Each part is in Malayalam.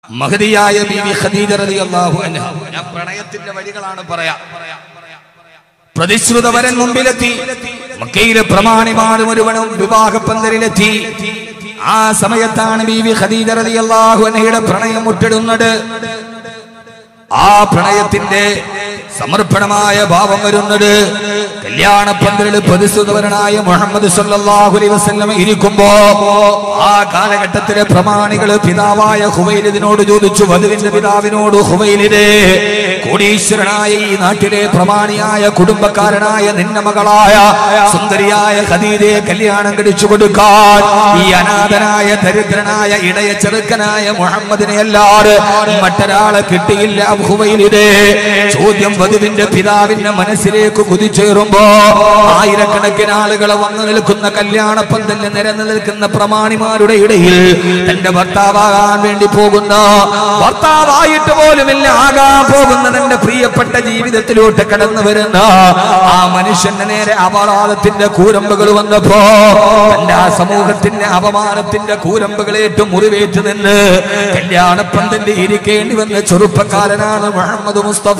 മഹതിയായ ബീവി ഖദീജ റളിയല്ലാഹു അൻഹ ഞാൻ പ്രണയത്തിന്റെ വഴികളാണ് പറയാ പ്രതിശ്രുത വരൻ മുമ്പിലെത്തി മക്കയിലെ പ്രമാണിമാർ മുഴുവനും വിവാഹപ്പന്തലിലെത്തി ആ സമയത്താണ് ബീവി ഖദീജ റളിയല്ലാഹു അൻഹയുടെ പ്രണയം മുട്ടിടുന്നത് ആ പ്രണയത്തിന്റെ സമർപ്പണമായ ഭാവം വരുന്നത് കല്യാണ പന്തലിൽ പ്രതിസുതവരനായ മുഹമ്മദ് സല്ലല്ലാഹു അലൈഹി വസല്ലം ഇരിക്കുമ്പോ ആ കാലഘട്ടത്തിലെ പ്രമാണികൾ പിതാവായ ഹുവൈലിദിനോട് ചോദിച്ചു വധുവിന്റെ പിതാവിനോട് ഹുവൈലിദേ കോടീശ്വരനായ ഈ നാട്ടിലെ പ്രമാണിയായ കുടുംബക്കാരനായ നിന്ന മകളായ സുന്ദരിയായ ഖദീജയെ കല്യാണം കഴിച്ചു കൊടുക്കാൻ ഈ അനാഥനായ ദരിദ്രനായ ഇടയ ചെറുക്കനായ മുഹമ്മദിനെ അല്ലാതെ മറ്റൊരാളെ കിട്ടിയില്ല ഹുവൈലിദേ ചോദ്യം വധുവിന്റെ പിതാവിന്റെ മനസ്സിലേക്ക് കുതിച്ചേറുമ്പോ ആയിരക്കണക്കിന് ആളുകൾ വന്നു നിൽക്കുന്ന കല്യാണ പന്തലിൽ നിരന്നു നിൽക്കുന്ന പ്രമാണിമാരുടെ ഇടയിൽ തന്റെ ഭർത്താവാകാൻ വേണ്ടി പോകുന്ന ഭർത്താവായിട്ട് പോലുമില്ല ആകാൻ പോകുന്ന തന്റെ പ്രിയപ്പെട്ട ജീവിതത്തിലോട്ട് കടന്നു വരുന്ന ആ മനുഷ്യന്റെ നേരെ അപരാധത്തിന്റെ കൂരമ്പുകൾ വന്നപ്പോ തന്റെ ആ സമൂഹത്തിന്റെ അപമാനത്തിന്റെ കൂരമ്പുകളേറ്റ് മുറിവേറ്റ് നിന്ന് കല്യാണ പന്തലിൽ ഇരിക്കേണ്ടി വന്ന ചെറുപ്പക്കാരനാണ് മുഹമ്മദ് മുസ്തഫ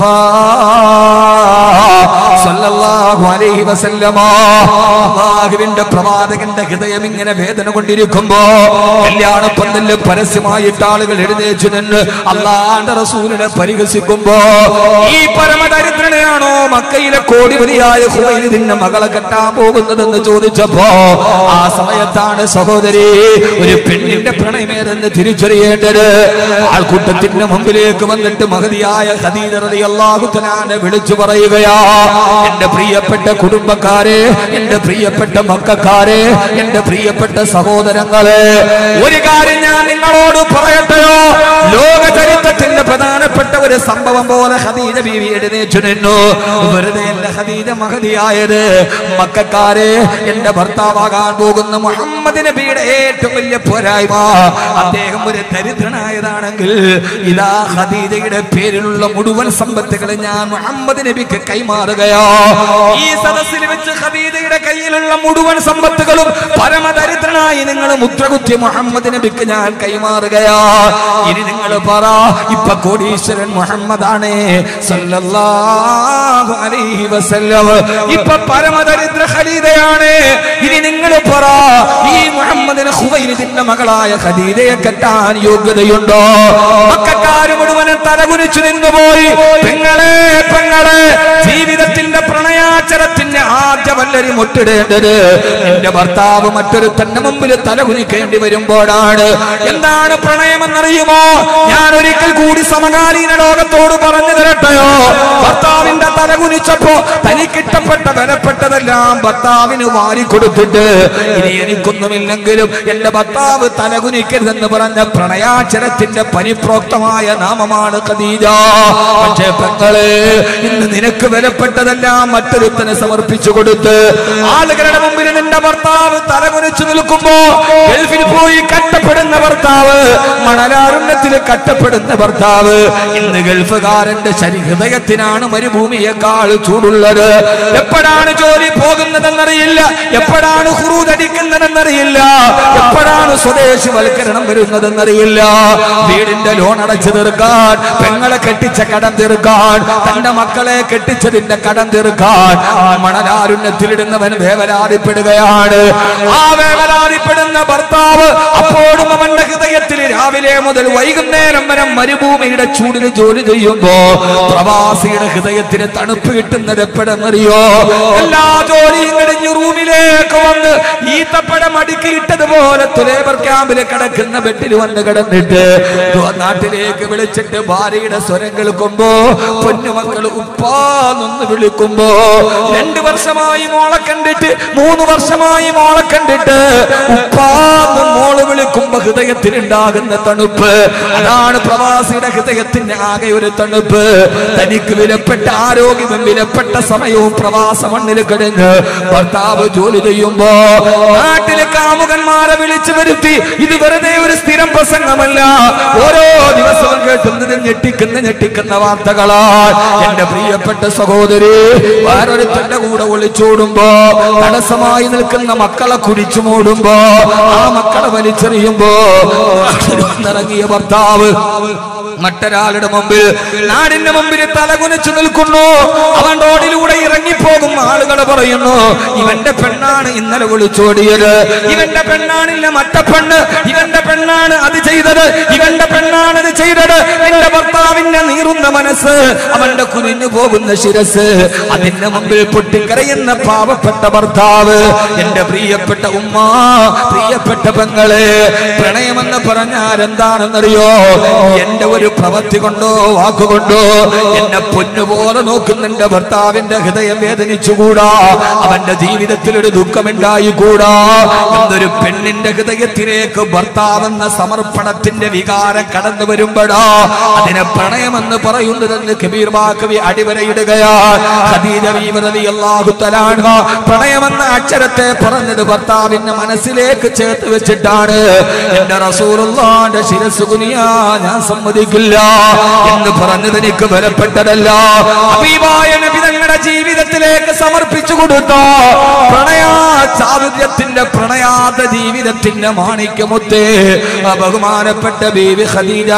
സല്ലല്ലാഹു അലൈഹി വസല്ലമ അല്ലാഹുവിന്റെ പ്രവാചകന്റെ ഹൃദയം ഇങ്ങനെ വേദന കൊണ്ടിരിക്കുമ്പോ കല്യാണ പന്തലിൽ പരസ്യമായിട്ട് ആളുകൾ എഴുന്നേച്ചു നിന്ന് അള്ളാന്റെ റസൂലിനെ പരിഹസിക്കുമ്പോ ഈ പരമദരിദ്രനെയാണോ മക്കയിലെ കോടിപതിയായ ഹുവൈലിദിന്റെ മകളെ കെട്ടാൻ പോകുന്നതെന്ന് ചോദിച്ചപ്പോ ആ സമയത്താണ് സഹോദരി ഒരു പെണ്ണിന്റെ പ്രണയമേതെന്ന് തിരിച്ചറിയേണ്ടത് ആൾക്കൂട്ടത്തിന്റെ മുമ്പിലേക്ക് വന്നിട്ട് മഹതിയായ ഖദീജ റളിയല്ലാഹു തആല വിളിച്ചു പറയുകയാ എന്റെ പ്രിയപ്പെട്ട കുടുംബക്കാരെ എന്റെ പ്രിയപ്പെട്ട മക്കാരെ എന്റെ പ്രിയപ്പെട്ട സഹോദരങ്ങളെ ഒരു കാര്യം ഞാൻ നിങ്ങളോട് പറയട്ടെയോ ലോക ചരിത്രത്തിന്റെ പ്രധാനപ്പെട്ട ഒരു സംഭവം പോലെ ഖദീജ ബീവി എഴുന്നേറ്റു നിന്നു വെറുതെ അല്ല ഖദീജ മഹതിയായത് മക്കാരെ എന്റെ ഭർത്താവാകാൻ പോകുന്ന മുഹമ്മദ് നബിയുടെ ഏറ്റവും വലിയ പോരായ്മ അദ്ദേഹം ഒരു ദരിദ്രനായതാണെങ്കിൽ ഇതാ ഖദീജയുടെ പേരിലുള്ള മുഴുവൻ സമ്പത്തുകൾ ഞാൻ മുഹമ്മദ് നബിക്ക് കൈമാറുകയോ ഈ സദസ്സിൽ വെച്ച് ഖദീജയുടെ കയ്യിലുള്ള മുഴുവൻ സമ്പത്തുകളും പരമദരിദ്രനായി നിങ്ങൾ മുദ്രകുത്തി മുഹമ്മദ് നബിക്ക് ഞാൻ കൈമാറുകയോ ഇനി നിങ്ങൾ പറ ഇപ്പൊ കോടീശ്വരൻ മുഹമ്മദാണ് സല്ലല്ലാഹു അലൈഹി വസല്ലം ഇപ്പൊ പരമദരിദ്ര ഖദീജയാണ് ഇനി നിങ്ങൾ പറ ഈ മുഹമ്മദിന് ഖുവൈലിദിന്റെ മകളായ ഖദീജയെ കെട്ടാൻ യോഗ്യതയുണ്ടോ മക്കാര് മുഴുവനും തലകുനിച്ചു നിന്നുപോയി പെങ്ങളെ പെങ്ങളെ ജീവിതത്തിന്റെ പ്രണയാചരത്തിന്റെ ആദ്യ വല്ലരി മുട്ടിടേണ്ടത് എന്റെ ഭർത്താവ് മറ്റൊരു തന്റെ മുമ്പിൽ തലകുനിക്കേണ്ടി വരുമ്പോഴാണ് എന്താണ് പ്രണയമെന്നറിയുമോ ഞാൻ ഒരിക്കൽ കൂടി സമകാലീന ലോകത്തോട് പറഞ്ഞു തരട്ടെയോ ഭർത്താവിന്റെ തലകുനിച്ചപ്പോ തനിക്കിഷ്ടപ്പെട്ട വിലപ്പെട്ടതെല്ലാം ഭർത്താവിന് വാരിക്കൊടുത്തിട്ട് ഇനി എനിക്കൊന്നുമില്ലെങ്കിലും എന്റെ ഭർത്താവ് തലകുനിക്കരുതെന്ന് പറഞ്ഞ പ്രണയാചരത്തിന്റെ പരിപ്രോക്തമായ നാമമാണ് ഖദീജ പക്ഷേ പെങ്ങളെ ഇന്ന് നിനക്ക് വിലപ്പെട്ടതെല്ലാം മറ്റൊരുത്തനെ സമർപ്പിച്ചു കൊടുത്ത് ആളുകളുടെ മുമ്പിൽ നിന്റെ ഭർത്താവ് തലകുനിച്ചു നിൽക്കുമ്പോ ഗൾഫിൽ പോയി കട്ടപ്പെടുന്ന ഭർത്താവ് മണലാരുണ്യത്തിൽ കട്ടപ്പെടുന്ന ഭർത്താവ് ഇന്ന് ഗൾഫുകാരന്റെ ശരി ഹൃദയത്തിനാണ് മരുഭൂമിയേക്കാൾ ചൂടുള്ളത് എപ്പോഴാണ് ജോലി പോകുന്നതെന്നറിയില്ല എപ്പോഴാണ് ഹുറൂദടിക്കുന്നതെന്നറിയില്ല എപ്പോഴാണ് സ്വദേശി വൽക്കരണം വരുന്നതെന്നറിയില്ല വീടിന്റെ ലോൺ അടച്ചു തീർക്കാൻ പെങ്ങളെ കെട്ടിച്ച കടം തീർക്കാൻ തന്റെ മക്കളെ കെട്ടിച്ചതിന്റെ കടം തീർക്കാൻ മണലാരുണ്യത്തിലിടുന്നവൻ വേവലാതിപ്പെടുകയാണ് ആ വേവലാതിപ്പെടുന്ന ഭർത്താവ് അപ്പോഴും അവന്റെ ഹൃദയത്തിൽ രാവിലെ മുതൽ വൈകുന്നേരം വരെ മരുഭൂമിയുടെ ചൂടിൽ ജോലി ചെയ്യുമ്പോ പ്രവാസിയുടെ ഹൃദയത്തിന് തണുപ്പ് കിട്ടുന്നത് എപ്പോഴെന്നറിയോ എല്ലാ ജോലിയും കഴിഞ്ഞ് റൂമിലേക്ക് വന്ന് ഈത്തപ്പഴം അടുക്കിയിട്ടതുപോലെ തുലേബർ ക്യാമ്പിൽ കിടക്കുന്ന ബെഡിൽ വന്ന് കിടന്നിട്ട് നാട്ടിലേക്ക് വിളിച്ചിട്ട് ഭാര്യയുടെ സ്വരം കേൾക്കുമ്പോ പൊന്നുമക്കൾ ഉപ്പാന്നൊന്ന് വിളിക്കുമ്പോ രണ്ടു വർഷമായി മോളെ കണ്ടിട്ട് മൂന്ന് വർഷമായി മോളെ കണ്ടിട്ട് ഉപ്പാന്ന് മോള് വിളിക്കുമ്പോ ഹൃദയത്തിനുണ്ടാകുന്ന തണുപ്പ് അതാണ് പ്രവാസിയുടെ ഹൃദയത്തിന്റെ ആകെ ഒരു തണുപ്പ് തനിക്ക് വിലപ്പെട്ട ആരോഗ്യവും വിലപ്പെട്ട സമയവും പ്രവാസ മണ്ണിൽ കിടന്ന് ഭർത്താവ് ജോലി ചെയ്യുമ്പോ നാട്ടിലെ കാമുകന്മാരെ വിളിച്ചു വരുത്തി ഇത് വെറുതെ ഒരു സ്ഥിരം പ്രസംഗമല്ല ഓരോ ദിവസവും കേട്ട് പറയുന്നത് ഞെട്ടിക്കുന്ന ഞെട്ടിക്കുന്ന വാർത്തകളാൽ എന്റെ പ്രിയപ്പെട്ട സഹോദരി വേറൊരുത്തന്റെ കൂടെ ഒളിച്ചോടുമ്പോ തടസ്സമായി നിൽക്കുന്ന മക്കളെ കുടിച്ചു മൂടുമ്പോ ആ മക്കളെ വലിച്ചെറിയുമ്പോ ഇറങ്ങിയ ഭർത്താവ് മറ്റൊരാളുടെ മുമ്പിൽ നാടിന്റെ മുമ്പിൽ തലകുനിച്ചു നിൽക്കുന്നു അവൻ റോഡിലൂടെ ഇറങ്ങിപ്പോകും ആളുകൾ പറയുന്നു ഇവന്റെ പെണ്ണാണ് ഇന്നലെ വിളിച്ചോടിയത് ഇവന്റെ പെണ്ണാണില്ല മറ്റ പെണ്ണ് ഇവന്റെ പെണ്ണാണ് അത് ചെയ്തത് ഇവന്റെ പെണ്ണാണ് ഇത് ചെയ്തത് എന്റെ ഭർത്താവിന്റെ നീറുന്ന മനസ്സ് അവന്റെ കുനിഞ്ഞു പോകുന്ന ശിരസ് അതിന്റെ മുമ്പിൽ പൊട്ടിക്കരയുന്ന പാവപ്പെട്ട ഭർത്താവ് എന്റെ പ്രിയപ്പെട്ട ഉമ്മ പ്രിയപ്പെട്ട പെങ്ങളെ പ്രണയമെന്ന് പറഞ്ഞാൽ എന്താണെന്നറിയോ എന്റെ ഒരു പ്രവൃത്തി കൊണ്ടോ വാക്കുകൊണ്ടോ എന്നെ പൊന്നുപോലെ നോക്കുന്ന എന്റെ ഭർത്താവിന്റെ ഹൃദയം വേദനിച്ചുകൂടാ അവന്റെ ജീവിതത്തിൽ ഒരു ദുഃഖമുണ്ടായിക്കൂടാ എന്നൊരു പെണ്ണിന്റെ ഹൃദയത്തിലേക്ക് ഭർത്താവെന്ന സമർപ്പണത്തിന്റെ വികാരം കടന്നു വരുമ്പോഴാ അതിനെ പ്രണയമെന്ന് പറയുന്നതെന്ന് കബീർ ബാക്കവി അടിവരയിടുകയാ ഖദീജ ബീവി റളിയല്ലാഹു തആല അൻഹ പ്രണയമെന്ന അക്ഷരത്തെ പറഞ്ഞത് ഭർത്താവിന്റെ മനസ്സിലേക്ക് ചേർത്ത് വെച്ചിട്ടാണ് എന്റെ റസൂലുള്ളാന്റെ ശിരസ് കുനിയാ ഞാൻ സമ്മതിക്കില്ല എന്ന് പറഞ്ഞത് എനിക്ക് ബലപ്പെട്ടതല്ല ഹബീബായ നബി തങ്ങളുടെ ജീവിതത്തിലേക്ക് സമർപ്പിച്ചു കൊടുത്ത പ്രണയാ ചാതുര്യത്തിന്റെ പ്രണയാത ജീവിതത്തിന്റെ മാണിക്യമുത്തേ ആ ബഹുമാനപ്പെട്ട ബീവി ഖദീജ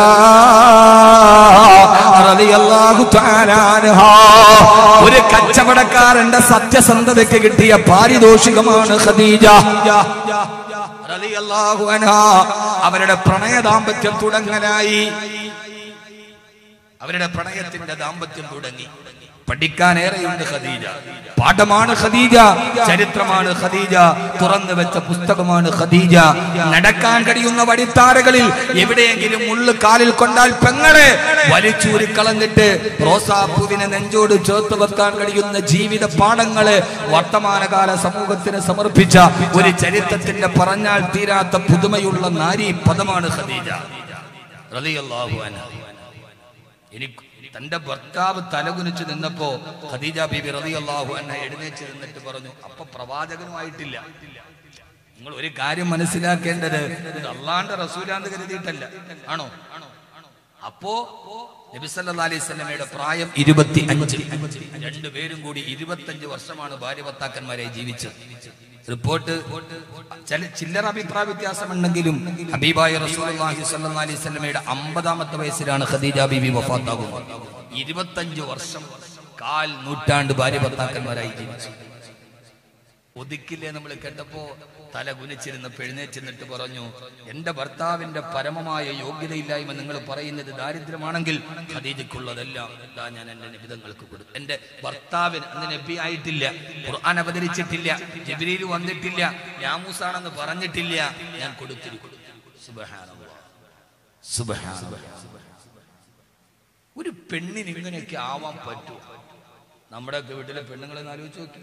റളിയല്ലാഹു തആല അൻഹാ. ഒരു കച്ചവടക്കാരന്റെ സത്യസന്ധതയ്ക്ക് കിട്ടിയ പാരിതോഷികമാണ് ഖദീജ റളിയല്ലാഹു അൻഹാ. അവരുടെ പ്രണയ ദാമ്പത്യം തുടങ്ങലായി അവരുടെ പ്രണയത്തിന്റെ ദാമ്പത്യം തുടങ്ങി പഠിക്കാൻ ഏറെയുണ്ട് ഖദീജ പാഠമാണ് ഖദീജ ചരിത്രമാണ് ഖദീജ തുറന്നു വെച്ച പുസ്തകമാണ് ഖദീജ നടക്കാൻ കഴിയുന്ന വഴിത്താരകളിൽ എവിടെയെങ്കിലും മുള്ളു കാലിൽ കൊണ്ടാൽ പെങ്ങളെ വലിച്ചൂരി കളഞ്ഞിട്ട് റോസാപ്പൂവിനെ നെഞ്ചോട് ചേർത്ത് വെക്കാൻ കഴിയുന്ന ജീവിത പാഠങ്ങളെ വർത്തമാനകാല സമൂഹത്തിന് സമർപ്പിച്ച ഒരു ചരിത്രത്തിന്റെ പറഞ്ഞാൽ തീരാത്ത പുതുമയുള്ള നാരി പദമാണ് ഖദീജ റളിയല്ലാഹു അൻഹ എനിക്ക് തന്റെ ഭർത്താവ് തലകുനിച്ച് നിന്നപ്പോ ഖദീജ ബീബി റളിയല്ലാഹു അൻഹ എഴുന്നേറ്റ് നിന്നിട്ട് പറഞ്ഞു അപ്പൊ പ്രവാചകനുമായിട്ടില്ല നിങ്ങൾ ഒരു കാര്യം മനസ്സിലാക്കേണ്ടത് ഇത് അള്ളാന്റെ റസൂലാന്ന് കരുതിയിട്ടല്ല ആണോ അപ്പോ നബി സല്ലല്ലാഹു അലൈഹി വസല്ലമയുടെ പ്രായം ഇരുപത്തി അഞ്ച് രണ്ടുപേരും കൂടി ഇരുപത്തഞ്ച് വർഷമാണ് ഭാര്യ ഭർത്താക്കന്മാരെ ജീവിച്ചത് റിപ്പോർട്ട് ചില ചില്ലറ അഭിപ്രായ വ്യത്യാസമുണ്ടെങ്കിലും ഹബീബായ റസൂലുള്ളാഹി സ്വല്ലല്ലാഹു അലൈഹി വസല്ലമയുടെ അമ്പതാമത്തെ വയസ്സിലാണ് ഖദീജ ബീബി വഫാത്താകുന്നത് ഇരുപത്തഞ്ച് വർഷം കാൽ നൂറ്റാണ്ട് ഭാര്യ ഭർത്താക്കന്മാരായി ജീവിച്ചു ഒതുക്കില്ലേ നമ്മൾ കേട്ടപ്പോ തല കുനിച്ചിരുന്ന് എഴുന്നേച്ചിരുന്നിട്ട് പറഞ്ഞു എന്റെ ഭർത്താവിന്റെ പരമമായ യോഗ്യതയില്ലായ്മ നിങ്ങൾ പറയുന്നത് ദാരിദ്ര്യമാണെങ്കിൽ ഖദീജക്കുള്ളതെല്ലാം ഇതാ ഞാൻ എന്റെ നിബിധങ്ങൾക്ക് കൊടുത്തു എന്റെ ഭർത്താവിന് അന്ന് നബി ആയിട്ടില്ല ഖുർആൻ അവതരിച്ചിട്ടില്ല ജബിരിയിൽ വന്നിട്ടില്ല ഞാമൂസാണെന്ന് പറഞ്ഞിട്ടില്ല ഞാൻ കൊടുത്തിരിക്കും സുബ്ഹാനല്ലാഹ്. സുബ്ഹാനല്ലാഹ്. ഒരു പെണ്ണിന് ഇങ്ങനെയൊക്കെ ആവാൻ പറ്റുമോ നമ്മുടെയൊക്കെ വീട്ടിലെ പെണ്ണുങ്ങളെ ഒന്ന് ആലോചിച്ച് നോക്കി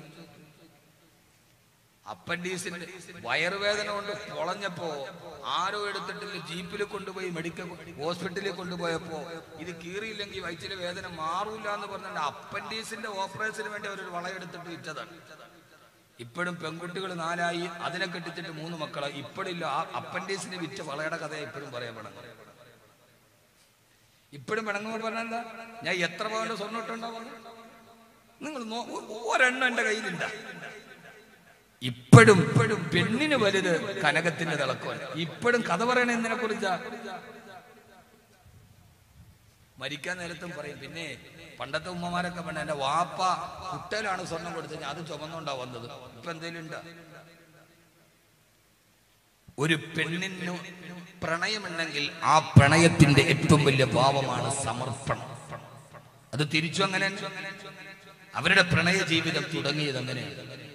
അപ്പൻഡീസിന്റെ വയറുവേദന കൊണ്ട് പൊളഞ്ഞപ്പോ ആരോ എടുത്തിട്ടില്ല ജീപ്പിൽ കൊണ്ടുപോയി മെഡിക്കൽ ഹോസ്പിറ്റലിൽ കൊണ്ടുപോയപ്പോ ഇത് കീറിയില്ലെങ്കിൽ വയറ്റിലെ വേദന മാറൂല എന്ന് പറഞ്ഞിട്ട് അപ്പൻഡീസിന്റെ ഓപ്പറേഷന് വേണ്ടി അവരൊരു വളയെടുത്തിട്ട് വിറ്റതാണ് ഇപ്പോഴും പെൺകുട്ടികൾ നാലായി അതിനെ കെട്ടിച്ചിട്ട് മൂന്ന് മക്കളെ ഇപ്പോഴില്ല ആ അപ്പൻഡീസിന് വിറ്റ വളയുടെ കഥ ഇപ്പോഴും പറയപ്പെടണം ഇപ്പോഴും പിണങ്ങുമ്പോൾ പറഞ്ഞാൽ എന്താ ഞാൻ എത്ര പവന്റെ സ്വർണ്ണം ഇട്ടുണ്ടാവും നിങ്ങൾ നോ- ഒരെണ്ണം എന്റെ കയ്യിലില്ല ഇപ്പോഴും ഇപ്പോഴും പെണ്ണിന് വലുത് കനകത്തിന്റെ തിളക്കോൻ ഇപ്പോഴും കഥ പറയണ എന്തിനെ കുറിച്ചാ മരിക്കാൻ നേരത്തും പറയും പിന്നെ പണ്ടത്തെ ഉമ്മമാരൊക്കെ പറഞ്ഞ എന്റെ വാപ്പ കുട്ടയിലാണ് സ്വർണം കൊടുത്തത് അത് ചുമന്നുകൊണ്ടാ വന്നത് ഇപ്പൊ എന്തേലും ഉണ്ടോ ഒരു പെണ്ണിന് പ്രണയമുണ്ടെങ്കിൽ ആ പ്രണയത്തിന്റെ ഏറ്റവും വലിയ ഭാവമാണ് സമർപ്പണം അത് തിരിച്ചു അങ്ങനെ അവരുടെ പ്രണയ ജീവിതം തുടങ്ങിയത് അങ്ങനെയാണ്